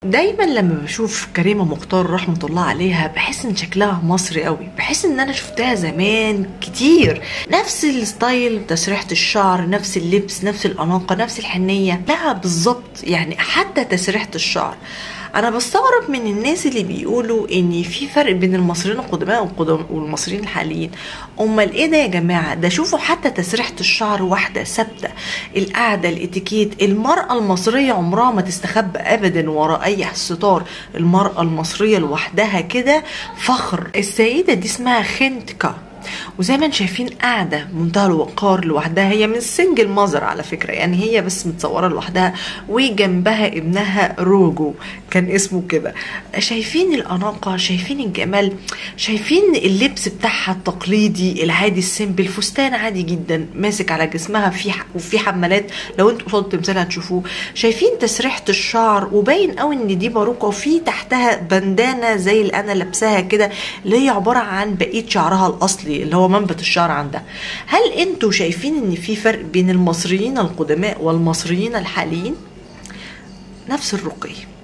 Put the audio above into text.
دايما لما بشوف كريمه مختار رحمه الله عليها بحس ان شكلها مصري قوي بحس ان انا شفتها زمان كتير نفس الستايل تسريحه الشعر نفس اللبس نفس الاناقه نفس الحنيه لا بالظبط يعني حتى تسريحه الشعر انا بستغرب من الناس اللي بيقولوا ان في فرق بين المصريين القدماء والقدم- والمصريين الحاليين امال ايه ده يا جماعه ده شوفوا حتى تسريحه الشعر واحده ثابته القعده الاتيكيت المراه المصريه عمرها ما تستخبى ابدا وراء اي ستار المراه المصريه لوحدها كده فخر السيده دي اسمها خنتكا وزي ما انتم شايفين قاعدة منتهى الوقار لوحدها هي من سنجل مازر على فكرة يعني هي بس متصورة لوحدها وجنبها ابنها روجو كان اسمه كده شايفين الأناقة شايفين الجمال شايفين اللبس بتاعها التقليدي العادي السيمبل فستان عادي جدا ماسك على جسمها في ح- وفي حمالات لو انتوا قصاد التمثال هتشوفوه شايفين تسريحة الشعر وباين قوي ان دي باروكة وفي تحتها بندانة زي اللي انا لابساها كده اللي هي عبارة عن بقية شعرها الاصلي اللي هو منبت الشعر عندها هل انتوا شايفين ان في فرق بين المصريين القدماء والمصريين الحاليين نفس الرقي